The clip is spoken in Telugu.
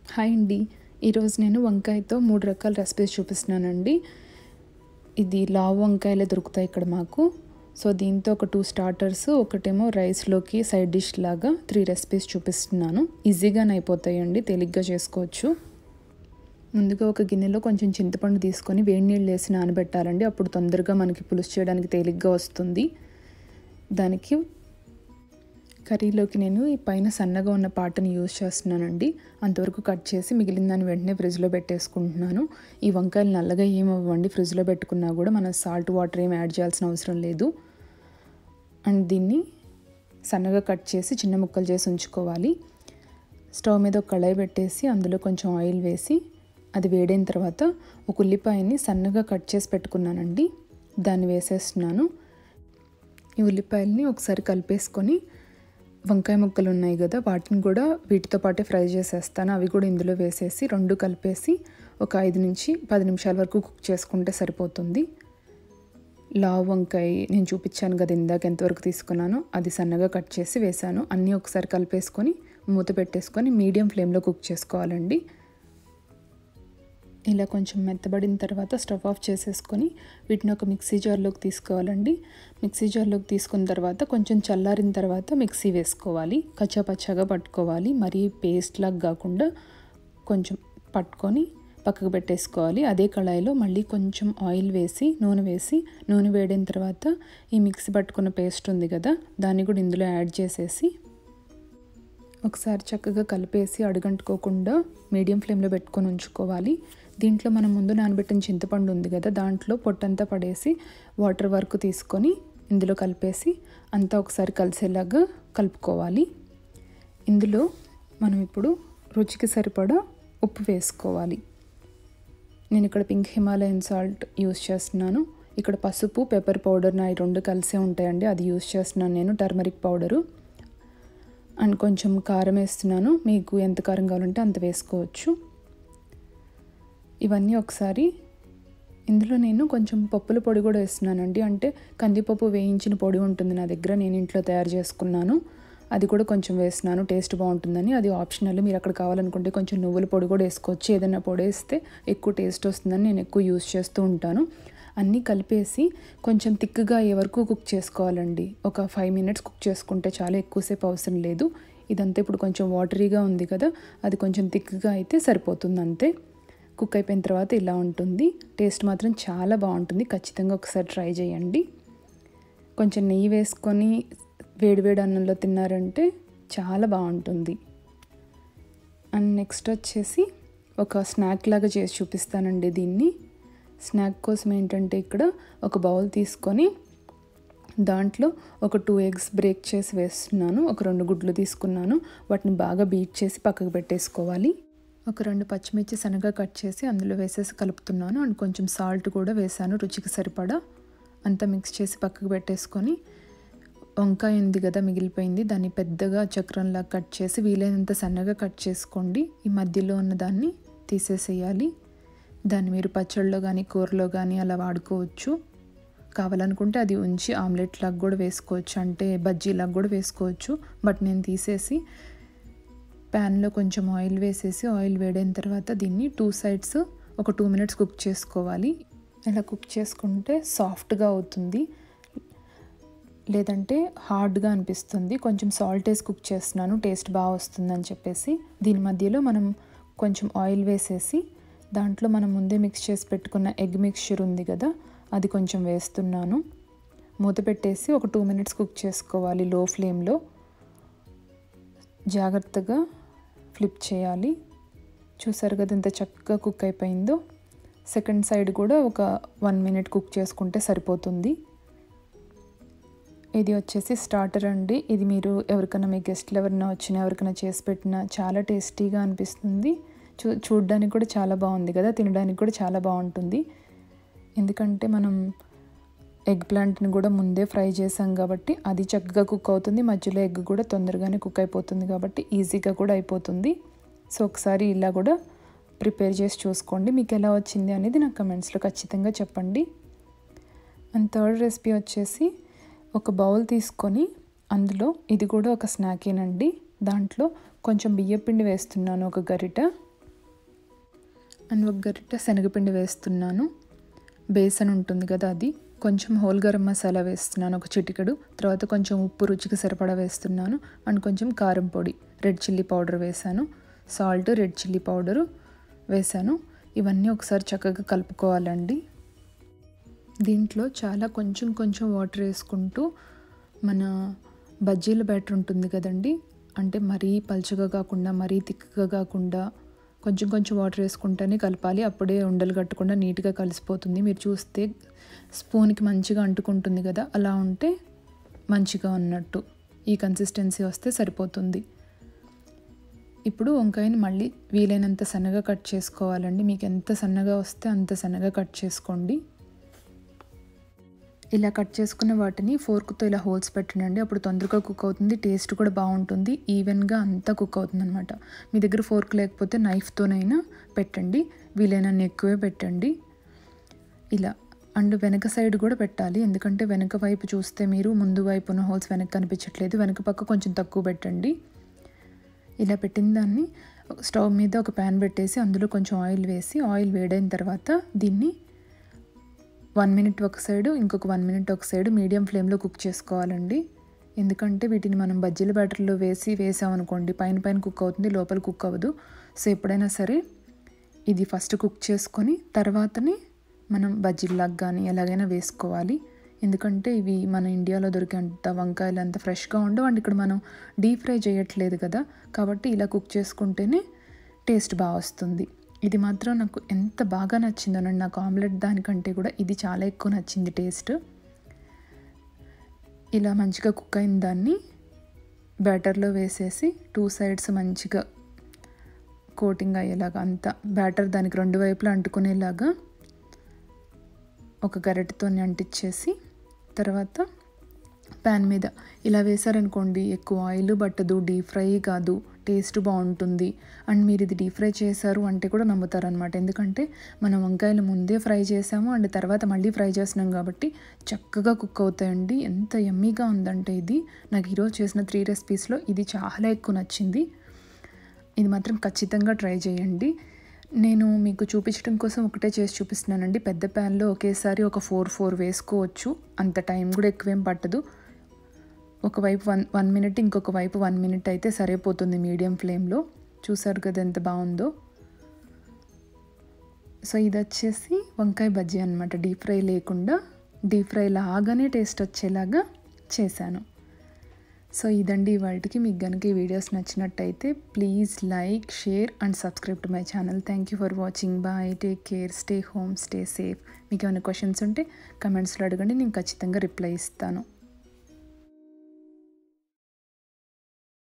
హాయ్ అండి ఈరోజు నేను వంకాయతో మూడు రకాల రెసిపీస్ చూపిస్తున్నానండి ఇది లావు వంకాయలే దొరుకుతాయి ఇక్కడ మాకు సో దీంతో ఒక టూ స్టార్టర్స్ ఒకటేమో రైస్లోకి సైడ్ డిష్ లాగా త్రీ రెసిపీస్ చూపిస్తున్నాను ఈజీగానే అయిపోతాయండి తేలిగ్గా చేసుకోవచ్చు ముందుగా ఒక గిన్నెలో కొంచెం చింతపండు తీసుకొని వేడి నీళ్ళు వేసి నానబెట్టాలండి అప్పుడు తొందరగా మనకి పులుసు చేయడానికి తేలిగ్గా వస్తుంది దానికి కర్రీలోకి నేను ఈ పైన సన్నగా ఉన్న పాటని యూజ్ చేస్తున్నానండి అంతవరకు కట్ చేసి మిగిలిన దాన్ని వెంటనే ఫ్రిడ్జ్లో పెట్టేసుకుంటున్నాను ఈ వంకాయలు నల్లగా ఏమవ్వండి ఫ్రిడ్జ్లో పెట్టుకున్నా కూడా మనం సాల్ట్ వాటర్ ఏం యాడ్ చేయాల్సిన అవసరం లేదు అండ్ దీన్ని సన్నగా కట్ చేసి చిన్న ముక్కలు చేసి ఉంచుకోవాలి స్టవ్ మీద ఒక కళాయి పెట్టేసి అందులో కొంచెం ఆయిల్ వేసి అది వేడైన తర్వాత ఒక ఉల్లిపాయని సన్నగా కట్ చేసి పెట్టుకున్నానండి దాన్ని వేసేస్తున్నాను ఈ ఉల్లిపాయల్ని ఒకసారి కలిపేసుకొని వంకాయ ముక్కలు ఉన్నాయి కదా వాటిని కూడా వీటితో పాటే ఫ్రై చేసేస్తాను అవి కూడా ఇందులో వేసేసి రెండు కలిపేసి ఒక ఐదు నుంచి పది నిమిషాల వరకు కుక్ చేసుకుంటే సరిపోతుంది లావ్ వంకాయ నేను చూపించాను కదా ఇందాక ఎంతవరకు తీసుకున్నానో అది సన్నగా కట్ చేసి వేసాను అన్నీ ఒకసారి కలిపేసుకొని మూత పెట్టేసుకొని మీడియం ఫ్లేమ్లో కుక్ చేసుకోవాలండి ఇలా కొంచెం మెత్తబడిన తర్వాత స్టవ్ ఆఫ్ చేసేసుకొని వీటిని ఒక మిక్సీ జార్లోకి తీసుకోవాలండి మిక్సీ జార్లోకి తీసుకున్న తర్వాత కొంచెం చల్లారిన తర్వాత మిక్సీ వేసుకోవాలి కచ్చాపచ్చాగా పట్టుకోవాలి మరీ పేస్ట్ లాగా కాకుండా కొంచెం పట్టుకొని పక్కకు పెట్టేసుకోవాలి అదే కళాయిలో మళ్ళీ కొంచెం ఆయిల్ వేసి నూనె వేసి నూనె వేడిన తర్వాత ఈ మిక్సీ పట్టుకున్న పేస్ట్ ఉంది కదా దాన్ని కూడా ఇందులో యాడ్ చేసేసి ఒకసారి చక్కగా కలిపేసి అడుగంటుకోకుండా మీడియం ఫ్లేమ్లో పెట్టుకొని ఉంచుకోవాలి దీంట్లో మనం ముందు నానబెట్టిన చింతపండు ఉంది కదా దాంట్లో పొట్టంతా పడేసి వాటర్ వరకు తీసుకొని ఇందులో కలిపేసి అంతా ఒకసారి కలిసేలాగా కలుపుకోవాలి ఇందులో మనం ఇప్పుడు రుచికి సరిపడా ఉప్పు వేసుకోవాలి నేను ఇక్కడ పింక్ హిమాలయన్ సాల్ట్ యూస్ చేస్తున్నాను ఇక్కడ పసుపు పెప్పర్ పౌడర్ నా ఈ రెండు కలిసే ఉంటాయండి అది యూస్ చేస్తున్నాను నేను టర్మరిక్ పౌడరు అండ్ కొంచెం కారం వేస్తున్నాను మీకు ఎంత కారం కావాలంటే అంత వేసుకోవచ్చు ఇవన్నీ ఒకసారి ఇందులో నేను కొంచెం పప్పుల పొడి కూడా వేస్తున్నానండి అంటే కందిపప్పు వేయించిన పొడి ఉంటుంది నా దగ్గర నేను ఇంట్లో తయారు చేసుకున్నాను అది కూడా కొంచెం వేస్తున్నాను టేస్ట్ బాగుంటుందని అది ఆప్షనల్ మీరు అక్కడ కావాలనుకుంటే కొంచెం నువ్వుల పొడి కూడా వేసుకోవచ్చు ఏదైనా పొడి వేస్తే ఎక్కువ టేస్ట్ వస్తుందని నేను ఎక్కువ యూస్ చేస్తూ ఉంటాను అన్నీ కలిపేసి కొంచెం తిక్కుగా అయ్యే వరకు కుక్ చేసుకోవాలండి ఒక ఫైవ్ మినిట్స్ కుక్ చేసుకుంటే చాలా ఎక్కువసేపు అవసరం లేదు ఇదంతా ఇప్పుడు కొంచెం వాటరీగా ఉంది కదా అది కొంచెం తిక్కుగా అయితే సరిపోతుంది అంతే కుక్ అయిపోయిన తర్వాత ఇలా ఉంటుంది టేస్ట్ మాత్రం చాలా బాగుంటుంది ఖచ్చితంగా ఒకసారి ట్రై చేయండి కొంచెం నెయ్యి వేసుకొని వేడివేడి అన్నంలో తిన్నారంటే చాలా బాగుంటుంది అండ్ నెక్స్ట్ వచ్చేసి ఒక స్నాక్ లాగా చేసి చూపిస్తానండి దీన్ని స్నాక్ కోసం ఏంటంటే ఇక్కడ ఒక బౌల్ తీసుకొని దాంట్లో ఒక టూ ఎగ్స్ బ్రేక్ చేసి వేస్తున్నాను ఒక రెండు గుడ్లు తీసుకున్నాను వాటిని బాగా బీట్ చేసి పక్కకు పెట్టేసుకోవాలి ఒక రెండు పచ్చిమిర్చి సన్నగా కట్ చేసి అందులో వేసేసి కలుపుతున్నాను అండ్ కొంచెం సాల్ట్ కూడా వేసాను రుచికి సరిపడా అంతా మిక్స్ చేసి పక్కకు పెట్టేసుకొని వంకాయ ఉంది కదా మిగిలిపోయింది దాన్ని పెద్దగా చక్రంలా కట్ చేసి వీలైనంత సన్నగా కట్ చేసుకోండి ఈ మధ్యలో ఉన్న దాన్ని తీసేసేయాలి దాన్ని మీరు పచ్చళ్ళలో కానీ కూరలో కానీ అలా వాడుకోవచ్చు కావాలనుకుంటే అది ఉంచి ఆమ్లెట్ లాగా కూడా వేసుకోవచ్చు అంటే బజ్జీలాగా కూడా వేసుకోవచ్చు బట్ నేను తీసేసి ప్యాన్లో కొంచెం ఆయిల్ వేసేసి ఆయిల్ వేడైన తర్వాత దీన్ని టూ సైడ్స్ ఒక టూ మినిట్స్ కుక్ చేసుకోవాలి ఇలా కుక్ చేసుకుంటే సాఫ్ట్గా అవుతుంది లేదంటే హార్డ్గా అనిపిస్తుంది కొంచెం సాల్ట్ వేసి కుక్ చేస్తున్నాను టేస్ట్ బాగా వస్తుందని చెప్పేసి దీని మధ్యలో మనం కొంచెం ఆయిల్ వేసేసి దాంట్లో మనం ముందే మిక్స్ చేసి పెట్టుకున్న ఎగ్ మిక్స్చర్ ఉంది కదా అది కొంచెం వేస్తున్నాను మూత పెట్టేసి ఒక టూ మినిట్స్ కుక్ చేసుకోవాలి లో ఫ్లేమ్లో జాగ్రత్తగా ఫ్లిప్ చేయాలి చూసారు కదా ఇంత చక్కగా కుక్ అయిపోయిందో సెకండ్ సైడ్ కూడా ఒక వన్ మినిట్ కుక్ చేసుకుంటే సరిపోతుంది ఇది వచ్చేసి స్టార్టర్ అండి ఇది మీరు ఎవరికైనా మీ గెస్ట్లు ఎవరైనా వచ్చినా ఎవరికైనా చేసి పెట్టినా చాలా టేస్టీగా అనిపిస్తుంది చూ చూడడానికి కూడా చాలా బాగుంది కదా తినడానికి కూడా చాలా బాగుంటుంది ఎందుకంటే మనం ఎగ్ ప్లాంట్ని కూడా ముందే ఫ్రై చేసాం కాబట్టి అది చక్కగా కుక్ అవుతుంది మధ్యలో ఎగ్ కూడా తొందరగానే కుక్ అయిపోతుంది కాబట్టి ఈజీగా కూడా అయిపోతుంది సో ఒకసారి ఇలా కూడా ప్రిపేర్ చేసి చూసుకోండి మీకు ఎలా వచ్చింది అనేది నాకు కమెంట్స్లో ఖచ్చితంగా చెప్పండి అండ్ థర్డ్ రెసిపీ వచ్చేసి ఒక బౌల్ తీసుకొని అందులో ఇది కూడా ఒక స్నాకేనండి దాంట్లో కొంచెం బియ్యపిండి వేస్తున్నాను ఒక గరిట అండ్ ఒక గరిట శనగపిండి వేస్తున్నాను బేసన్ ఉంటుంది కదా అది కొంచెం హోల్ గరం మసాలా వేస్తున్నాను ఒక చిటికెడు తర్వాత కొంచెం ఉప్పు రుచికి సరిపడా వేస్తున్నాను అండ్ కొంచెం కారం పొడి రెడ్ చిల్లీ పౌడర్ వేసాను సాల్ట్ రెడ్ చిల్లీ పౌడరు వేసాను ఇవన్నీ ఒకసారి చక్కగా కలుపుకోవాలండి దీంట్లో చాలా కొంచెం కొంచెం వాటర్ వేసుకుంటూ మన బజ్జీల బ్యాటర్ ఉంటుంది కదండి అంటే మరీ పలుచగా కాకుండా మరీ తిక్కగా కాకుండా కొంచెం కొంచెం వాటర్ వేసుకుంటేనే కలపాలి అప్పుడే ఉండలు కట్టకుండా నీట్గా కలిసిపోతుంది మీరు చూస్తే స్పూన్కి మంచిగా అంటుకుంటుంది కదా అలా ఉంటే మంచిగా ఉన్నట్టు ఈ కన్సిస్టెన్సీ వస్తే సరిపోతుంది ఇప్పుడు వంకాయని మళ్ళీ వీలైనంత సన్నగా కట్ చేసుకోవాలండి మీకు ఎంత సన్నగా వస్తే అంత సన్నగా కట్ చేసుకోండి ఇలా కట్ చేసుకున్న వాటిని ఫోర్క్తో ఇలా హోల్స్ పెట్టండి అప్పుడు తొందరగా కుక్ అవుతుంది టేస్ట్ కూడా బాగుంటుంది ఈవెన్గా అంతా కుక్ అవుతుంది అనమాట మీ దగ్గర ఫోర్క్ లేకపోతే నైఫ్తోనైనా పెట్టండి వీలైనన్ని ఎక్కువే పెట్టండి ఇలా అండ్ వెనక సైడ్ కూడా పెట్టాలి ఎందుకంటే వెనక వైపు చూస్తే మీరు ముందు వైపున హోల్స్ వెనక కనిపించట్లేదు వెనక పక్క కొంచెం తక్కువ పెట్టండి ఇలా పెట్టిన దాన్ని స్టవ్ మీద ఒక ప్యాన్ పెట్టేసి అందులో కొంచెం ఆయిల్ వేసి ఆయిల్ వేడైన తర్వాత దీన్ని వన్ మినిట్ ఒక సైడు ఇంకొక వన్ మినిట్ ఒక సైడు మీడియం ఫ్లేమ్లో కుక్ చేసుకోవాలండి ఎందుకంటే వీటిని మనం బజ్జీల బ్యాటర్లో వేసి వేసామనుకోండి పైన పైన కుక్ అవుతుంది లోపల కుక్ అవ్వదు సో ఎప్పుడైనా సరే ఇది ఫస్ట్ కుక్ చేసుకొని తర్వాతనే మనం బజ్జీలాగా కానీ ఎలాగైనా వేసుకోవాలి ఎందుకంటే ఇవి మన ఇండియాలో దొరికేంత వంకాయలు అంత ఫ్రెష్గా ఉండవు అండ్ ఇక్కడ మనం డీప్ ఫ్రై చేయట్లేదు కదా కాబట్టి ఇలా కుక్ చేసుకుంటేనే టేస్ట్ బాగా వస్తుంది ఇది మాత్రం నాకు ఎంత బాగా నచ్చిందోనండి నాకు ఆమ్లెట్ దానికంటే కూడా ఇది చాలా ఎక్కువ నచ్చింది టేస్ట్ ఇలా మంచిగా కుక్ అయిన దాన్ని బ్యాటర్లో వేసేసి టూ సైడ్స్ మంచిగా కోటింగ్ అయ్యేలాగా అంతా బ్యాటర్ దానికి రెండు వైపులా అంటుకునేలాగా ఒక గరిటెతో అంటించేసి తర్వాత ప్యాన్ మీద ఇలా వేసారనుకోండి ఎక్కువ ఆయిల్ పట్టదు డీప్ ఫ్రై కాదు టేస్ట్ బాగుంటుంది అండ్ మీరు ఇది డీప్ ఫ్రై చేశారు అంటే కూడా నమ్ముతారనమాట ఎందుకంటే మనం వంకాయలు ముందే ఫ్రై చేసాము అండ్ తర్వాత మళ్ళీ ఫ్రై చేస్తున్నాం కాబట్టి చక్కగా కుక్ అవుతాయండి ఎంత ఎమ్మీగా ఉందంటే ఇది నాకు ఈరోజు చేసిన త్రీ రెసిపీస్లో ఇది చాలా ఎక్కువ నచ్చింది ఇది మాత్రం ఖచ్చితంగా ట్రై చేయండి నేను మీకు చూపించడం కోసం ఒకటే చేసి చూపిస్తున్నానండి పెద్ద ప్యాన్లో ఒకేసారి ఒక ఫోర్ ఫోర్ వేసుకోవచ్చు అంత టైం కూడా ఎక్కువేం పట్టదు ఒకవైపు వన్ వన్ మినిట్ ఇంకొక వైపు వన్ మినిట్ అయితే సరిపోతుంది మీడియం ఫ్లేమ్లో చూసారు కదా ఎంత బాగుందో సో ఇది వచ్చేసి వంకాయ బజ్జీ అనమాట డీప్ ఫ్రై లేకుండా డీప్ ఫ్రై లాగానే టేస్ట్ వచ్చేలాగా చేశాను సో ఇదండి వాటికి మీకు కనుక ఈ వీడియోస్ నచ్చినట్టయితే please like share and subscribe to my channel thank you for watching bye take care stay home stay safe మీకు ఏమైనా క్వశ్చన్స్ ఉంటే కమెంట్స్లో అడగండి నేను ఖచ్చితంగా రిప్లై ఇస్తాను